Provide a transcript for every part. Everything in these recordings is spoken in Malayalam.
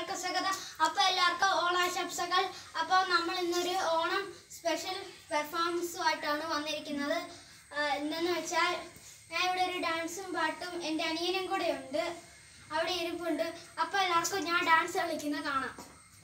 എല്ലാവർക്കും സ്വാഗതം അപ്പോൾ എല്ലാവർക്കും ഓണാശംസകൾ അപ്പോൾ നമ്മൾ ഇന്നൊരു ഓണം സ്പെഷ്യൽ പെർഫോമൻസുമായിട്ടാണ് വന്നിരിക്കുന്നത് ആ, എന്തെന്ന് വെച്ചാൽ ഞാൻ ഇവിടെ ഒരു ഡാൻസും പാട്ടും എൻ്റെ അനിയനും കൂടെ ഉണ്ട് അവിടെ ഇരിപ്പുണ്ട് അപ്പോൾ എല്ലാവർക്കും ഞാൻ ഡാൻസ് കളിക്കുന്നത് കാണാം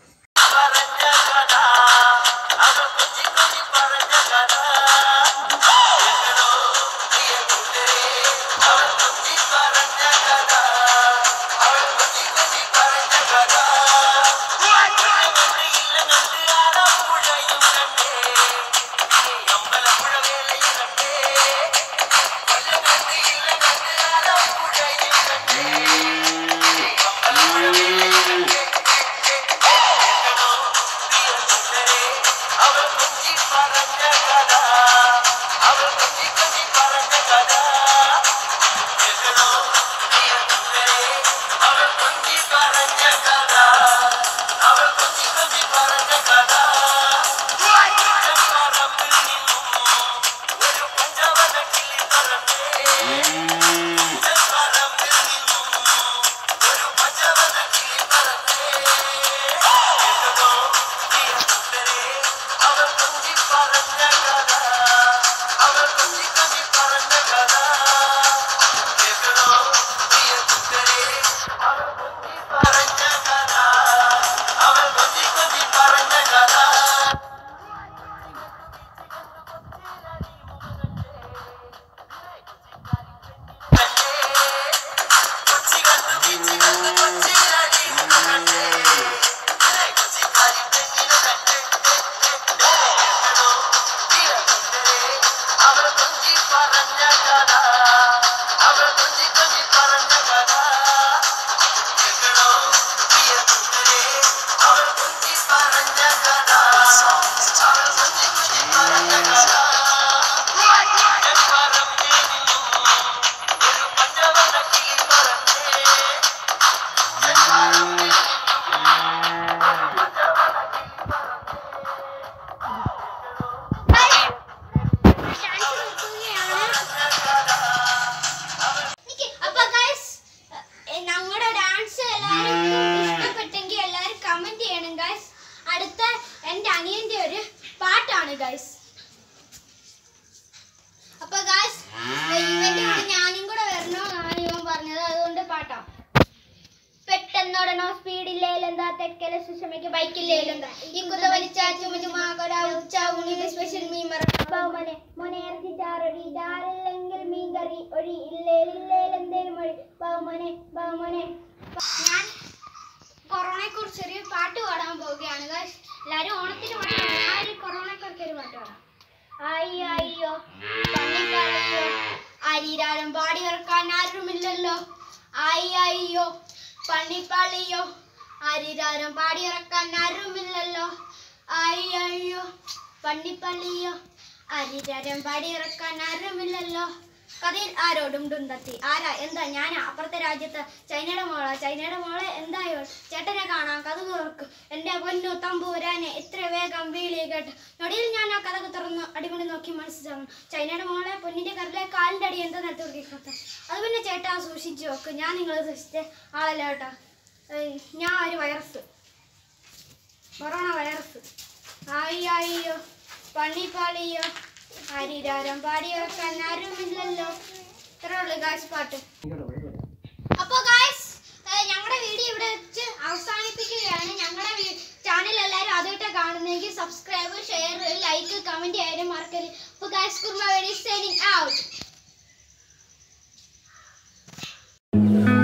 അപ്പൊ ഗൈസ് ഞങ്ങളുടെ ഡാൻസ് എല്ലാവർക്കും ഇഷ്ടപ്പെട്ടെങ്കിൽ എല്ലാവരും കമന്റ് ചെയ്യണം ഗൈസ് അടുത്ത എൻ്റെ അനിയന്റെ ഒരു പാട്ടാണ് ഗൈസ് അപ്പൊ ഗൈസ് ഇവന്റെ കൂടെ ഞാനും കൂടെ വരണോ എന്നാണ് ഇവൻ പറഞ്ഞത് അതുകൊണ്ട് പാട്ടാ പെട്ടെന്നോടനോ സ്പീഡില്ലേലെന്താ തെക്കലെ സുഷമയ്ക്ക് ബൈക്കില്ലേലെന്താ ഈ കുത്ത വലിച്ച ചുമചുമാകൊര ഉച്ച ഉണിത് സ്പെഷ്യൽ മീമർ മോനെ മോനെ ഇറച്ചി ചാറൊടി ചാറില്ലെങ്കിൽ മീൻകറി ഒഴി ഇല്ലേലില്ലേലെന്തേലും മൊഴി മോനെ മോനെ ഞാൻ കൊറോണയെ കുറിച്ച് ഒരു പാട്ട് പാടാൻ പോവുകയാണ് guys. എല്ലാരും ഓണത്തിന് പാടാൻ ഞാൻ ഒരു കൊറോണയെ കുറിച്ച് ഒരു പാട്ട് പാടാം അയ്യോ അയ്യോ പണിക്കാരയ്യോ അരിരാരം പാടി ഇറക്കാൻ ആരുമില്ലല്ലോ അയ്യോ പണിപ്പാളിയോ അരിരാരം പാടി ഇറക്കാൻ ആരുമില്ലല്ലോ അയ്യോ പണിപ്പള്ളിയോ അരിരാരം പാടി ഇറക്കാൻ ആരുമില്ലല്ലോ കഥയിൽ ആരോടും ഡുണ്ടത്തി ആരാ എന്താ ഞാനാ അപ്പുറത്തെ രാജ്യത്ത് ചൈനയുടെ മോളാ ചൈനയുടെ മോളെ എന്തായോ ചേട്ടനെ കാണാൻ കഥ തുറക്കും എൻ്റെ പൊന്നു തമ്പൂരാനെ എത്ര വേഗം വീളി കേട്ട് നൊടിയിൽ ഞാൻ ആ കഥ തുറന്ന് അടിമണി നോക്കി മനസ്സിലാകും ചൈനയുടെ മോളെ പൊന്നിന്റെ കറിലെ കാലിൻ്റെ അടി എന്താ നിലത്ത് കൊടുക്കത്തെ അത് പിന്നെ ചേട്ടാ സൂക്ഷിച്ചു നോക്ക് ഞാൻ നിങ്ങൾ സൂക്ഷിച്ച ആളല്ല കേട്ടാ ഏയ്, ഞാൻ ഒരു വൈറസ് കൊറോണ വൈറസ് അയ്യോ അയ്യോ പണിപ്പാളിയോ ഹരിരാരം പാടി വെക്കാൻ ആരുമില്ലല്ലോ ഇത്രേ ഉള്ളു ഗായ്സ് പാട്ട് അപ്പോൾ ഗായ്സ് ഞങ്ങളുടെ വീഡിയോ ഇവിടെ വെച്ച് അവസാനിപ്പിക്കുകയാണ് ഞങ്ങളുടെ ചാനൽ എല്ലാവരും ആദ്യമായിട്ട് കാണുന്നെങ്കിൽ സബ്സ്ക്രൈബ് ഷെയർ ലൈക്ക് കമൻറ്റ് ചെയ്യാനും മറക്കരുത് അപ്പോൾ guys kurma very signing out